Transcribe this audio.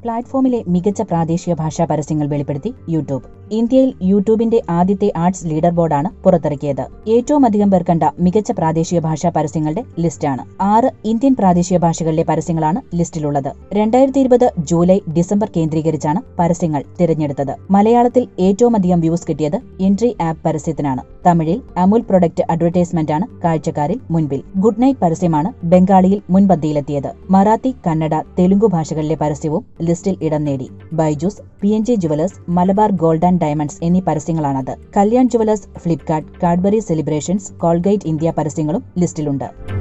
പ്ലാറ്റ്ഫോമിലെ മികച്ച പ്രാദേശിക ഭാഷാ പരസ്യങ്ങൾ വെളിപ്പെടുത്തി യൂട്യൂബ് ഇന്ത്യയിൽ യൂട്യൂബിന്റെ ആദ്യത്തെ ആർട്സ് ലീഡർ ബോർഡാണ് പുറത്തിറക്കിയത് ഏറ്റവും അധികം പേർ കണ്ട മികച്ച പ്രാദേശിക ഭാഷാ പരസ്യങ്ങളുടെ ലിസ്റ്റാണ് ആറ് ഇന്ത്യൻ പ്രാദേശിക ഭാഷകളിലെ പരസ്യങ്ങളാണ് ലിസ്റ്റിലുള്ളത് രണ്ടായിരത്തി ഇരുപത് ജൂലൈ ഡിസംബർ കേന്ദ്രീകരിച്ചാണ് പരസ്യങ്ങൾ തിരഞ്ഞെടുത്തത് മലയാളത്തിൽ ഏറ്റവും അധികം വ്യൂസ് കിട്ടിയത് എൻട്രി ആപ്പ് പരസ്യത്തിനാണ് തമിഴിൽ അമുൽ പ്രൊഡക്റ്റ് അഡ്വർടൈസ്മെന്റ് ആണ് കാഴ്ചക്കാരിൽ മുൻപിൽ ഗുഡ് നൈറ്റ് പരസ്യമാണ് ബംഗാളിയിൽ മുൻപന്തിയിലെത്തിയത് മറാത്തി കന്നഡ തെലുങ്കു ഭാഷകളിലെ പരസ്യവും ലിസ്റ്റിൽ ഇടം നേടി Byju's P N J jewellers Malabar gold and diamonds എന്നീ പരസ്യങ്ങളാണത് Kalyan jewellers Flipkart Cadbury celebrations Colgate India പരസ്യങ്ങളും ലിസ്റ്റിലുണ്ട്